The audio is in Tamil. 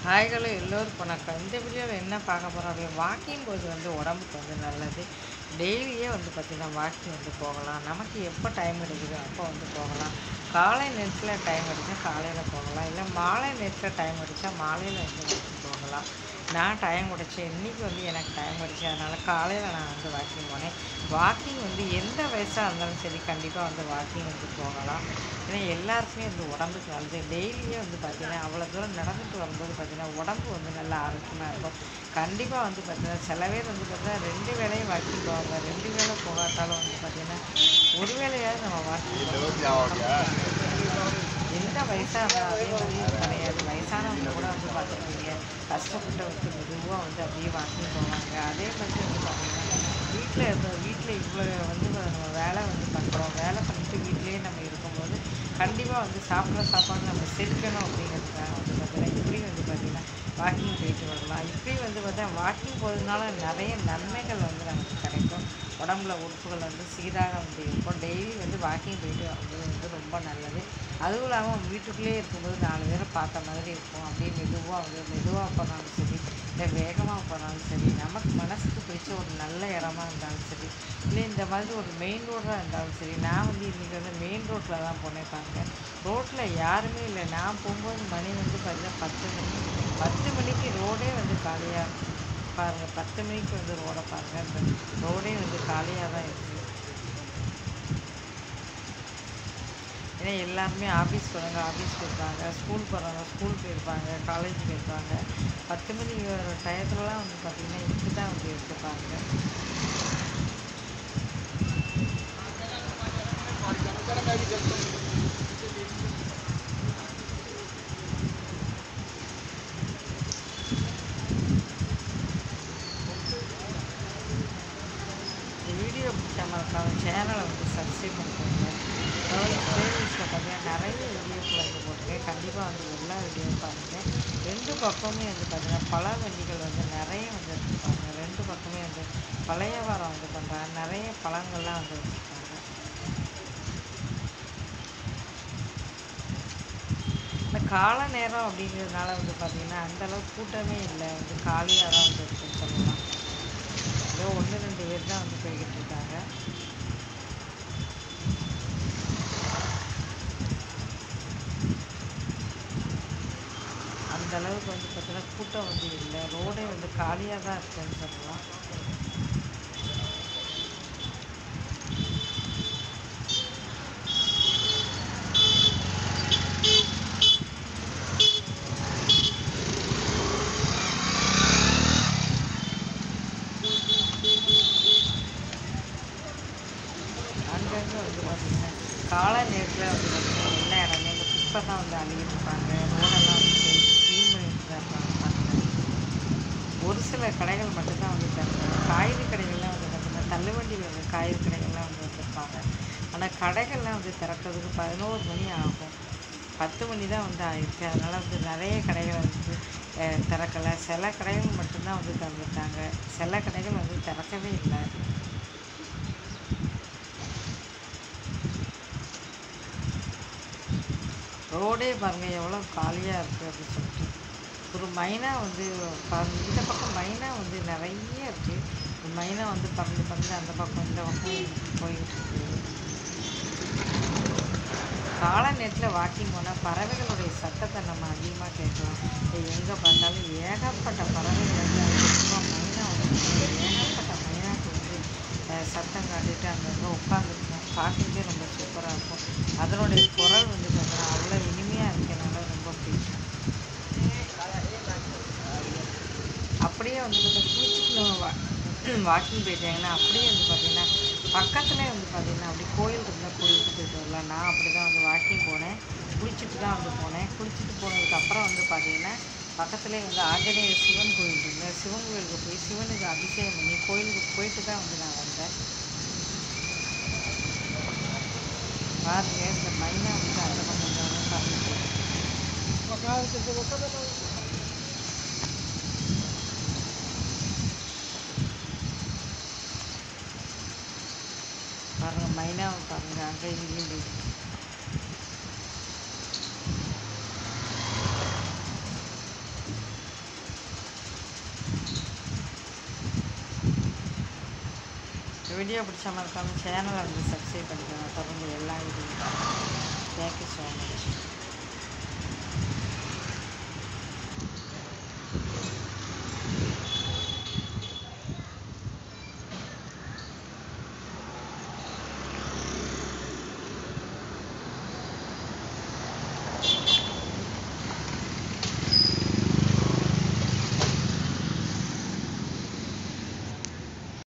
ஹாய்களோ எல்லோருக்கும் வணக்கம் இந்த வீடியோவில் என்ன பார்க்க போகிறோம் அப்படியே வாக்கிங் போது வந்து உடம்புக்கு வந்து நல்லது டெய்லியே வந்து பார்த்திங்கன்னா வாக்கிங் வந்து போகலாம் நமக்கு எப்போ டைம் கிடைக்குதோ அப்போ வந்து போகலாம் காலை நேரத்தில் டைம் அடித்தா காலையில் போகலாம் இல்லை மாலை நேரத்தில் டைம் அடித்தா மாலையில் வந்து வாக்கிங் போகலாம் நான் டைம் முடித்தேன் இன்றைக்கி வந்து எனக்கு டைம் அடிச்சு அதனால் காலையில் நான் வந்து வாக்கிங் போனேன் வாக்கிங் வந்து எந்த வயசாக இருந்தாலும் சரி கண்டிப்பாக வந்து வாக்கிங் வந்து போகலாம் ஏன்னா எல்லாருக்குமே வந்து உடம்புக்கு நல்லது டெய்லியே வந்து பார்த்திங்கன்னா அவ்வளோ தூரம் நடந்துட்டு வரும்போது பார்த்திங்கன்னா உடம்பு வந்து நல்லா ஆரோக்கியமாக இருக்கும் கண்டிப்பாக வந்து பார்த்திங்கன்னா சில பேர் வந்து பார்த்திங்கன்னா ரெண்டு வேளையும் வாக்கிங் போவாங்க ரெண்டு வேளை போகாட்டாலும் வந்து பார்த்திங்கன்னா ஒரு வேளையாவது நம்ம வாக்கிங் எந்த வயசாக இருந்தாலும் அதே மாதிரி கிடையாது வயசானவங்க கூட வந்து பார்த்துருப்பீங்க கஷ்டப்பட்டவருக்கு மெதுவாக வந்து அப்படியே வாக்கிங் போவாங்க அதே மாதிரி வந்து பார்த்தீங்கன்னா வீட்டில் இருந்த வீட்டில் இவ்வளோ வந்து நம்ம வேலை வந்து பண்ணுறோம் வேலை பண்ணிட்டு வீட்டிலேயே நம்ம இருக்கும்போது கண்டிப்பாக வந்து சாப்பிட்ற சாப்பாடு நம்ம செரிக்கணும் அப்படிங்கிறதுக்காக வந்து பார்த்தீங்கன்னா இப்படி வந்து பார்த்திங்கன்னா வாக்கிங் போயிட்டு வரலாம் இப்படி வந்து பார்த்தா வாக்கிங் போகிறதுனால நிறைய நன்மைகள் வந்து நமக்கு கிடைக்கும் உடம்புல உறுப்புகள் வந்து சீராக வந்து இருக்கும் டெய்லி வந்து வாக்கிங் போயிட்டு வரும்போது வந்து ரொம்ப நல்லது அதுவும் இல்லாமல் வீட்டுக்குள்ளேயே இருக்கும்போது நாலு பேரை பார்த்த மாதிரி இருக்கும் அப்படியே மெதுவாக வந்து மெதுவாக போனாலும் சரி இல்லை வேகமாக போனாலும் சரி நமக்கு மனசுக்கு பிடிச்ச ஒரு நல்ல இடமா இருந்தாலும் சரி இல்லை இந்த மாதிரி ஒரு மெயின் ரோடாக இருந்தாலும் சரி நான் வந்து இன்றைக்கி வந்து மெயின் ரோட்டில் தான் போனேன் பாருங்க ரோட்டில் யாருமே இல்லை நான் போகும்போது மணி வந்து பார்த்தீங்கன்னா பத்து மணி பத்து மணிக்கு ரோடே வந்து காலியாக இருக்கும் பாருங்கள் பத்து மணிக்கு வந்து ரோடை பாருங்கள் இந்த ரோடே வந்து காலியாக தான் இருக்குது ஏன்னா எல்லாருமே ஆஃபீஸ் போகிறவங்க ஆஃபீஸ் போயிருப்பாங்க ஸ்கூல் போகிறவங்க ஸ்கூல் போயிருப்பாங்க காலேஜ் போயிருப்பாங்க பத்து மணி டயத்துலலாம் வந்து பார்த்திங்கன்னா இப்படி தான் வந்து எடுத்துப்பாங்க இந்த வீடியோ பிடிச்ச மறக்காம சேனலை வந்து சப்ஸ்கிரைப் பண்ணிக்கோங்க அதாவது பிளேலிஸ்ட்டில் பார்த்தீங்கன்னா நிறைய வீடியோக்கள் வந்து போட்டிருக்கேன் கண்டிப்பாக வந்து எல்லா வீடியோவும் பாருங்கள் ரெண்டு பக்கமே வந்து பார்த்தீங்கன்னா பல வண்டிகள் வந்து நிறைய வந்து வச்சுருப்பாங்க ரெண்டு பக்கமே வந்து பழைய வாரம் வந்து பண்ணுறாங்க நிறைய பழங்கள்லாம் வந்து வச்சுருக்காங்க இந்த கால நேரம் அப்படிங்கிறதுனால வந்து பார்த்திங்கன்னா அந்தளவுக்கு கூட்டமே இல்லை வந்து காலியாக தான் வந்து இருக்குன்னு சொல்லலாம் ஏதோ ஒன்று ரெண்டு பேர் தான் வந்து போய்கிட்டு இருக்காங்க அந்த அளவுக்கு வந்து பார்த்தீங்கன்னா கூட்டம் வந்து இல்லை ரோடே வந்து காலியாக தான் இருக்குன்னு சொல்லலாம் அங்கங்கே வந்து பார்த்திங்கன்னா காலை நேரத்தில் வந்து பார்த்திங்கன்னா எல்லா இடமே இந்த குப்பை தான் வந்து அழுகிட்டு இருப்பாங்க ரோடெல்லாம் வந்து க்ளீன் பண்ணிட்டு தான் இருப்பாங்க பாருங்க. ஒரு சில கடைகள் மட்டும்தான் வந்து திறந்தாங்க காய்கறி கடைகள்லாம் வந்து பார்த்திங்கன்னா தள்ளுவண்டி வந்து காய்கறி கடைகள்லாம் வந்து வச்சுருப்பாங்க ஆனால் கடைகள்லாம் வந்து திறக்கிறதுக்கு பதினோரு மணி ஆகும் பத்து மணி தான் வந்து ஆயிடுச்சு அதனால் வந்து நிறைய கடைகள் வந்து அஹ், திறக்கலை சில கடைகள் மட்டும்தான் வந்து திறந்துட்டாங்க சில கடைகள் வந்து திறக்கவே இல்லை ரோடே பாருங்க எவ்வளோ காலியாக இருக்குது அப்படின்னு சொல்லிட்டு ஒரு மைனா வந்து பறந்து இந்த பக்கம் மைனா வந்து நிறைய இருக்குது மைனா வந்து பறந்து பறந்து அந்த பக்கம் இந்த பக்கம் போயிட்டு இருக்கு காலை நேரத்தில் வாக்கிங் போனால் பறவைகளுடைய சத்தத்தை நம்ம அதிகமாக கேட்கலாம் எங்கே பார்த்தாலும் ஏகப்பட்ட பறவைகள் வந்து அதிகமாக மைனா வந்து ஏகப்பட்ட மைனாக்கு வந்து அஹ், சத்தம் காட்டிட்டு அங்கங்கே உட்காந்துருக்கும் பார்க்கறதே ரொம்ப சூப்பராக இருக்கும் அதனுடைய குரல் வந்து பார்த்தீங்கன்னா அவ்வளோ இனிமையாக இருக்கனால ரொம்ப பிடிக்கும் அப்படியே வந்து பார்த்தா குளிச்சுட்டு நம்ம வா வாக்கிங் போயிட்டாங்கன்னா அப்படியே வந்து பார்த்தீங்கன்னா பக்கத்துலேயே வந்து பார்த்தீங்கன்னா அப்படி கோயில் இருந்தால் கோயிலுக்கு போயிட்டு வரலாம் நான் அப்படி தான் வந்து வாக்கிங் போனேன் குளிச்சுட்டு தான் வந்து போனேன் குளிச்சுட்டு போனதுக்கப்புறம் வந்து பார்த்தீங்கன்னா பக்கத்துலேயே வந்து ஆஞ்சநேயர் சிவன் கோயில் இருந்தது சிவன் கோயிலுக்கு போய் சிவனுக்கு அபிஷேகம் பண்ணி கோயிலுக்கு போயிட்டு தான் வந்து நான் வந்தேன் பாருங்க இந்த மைனா வந்து அந்த பக்கம் தான் பார்த்துட்டு பாருங்க மைனாவை பாருங்க அங்கே இங்கேயும் போயிட்டு வீடியோ பிடிச்ச மறக்காமல் சேனலை வந்து சப்ஸ்கிரைப் பண்ணிக்கோங்க தொடர்ந்து எல்லா வீடியோ தேங்க்யூ ஸோ மச்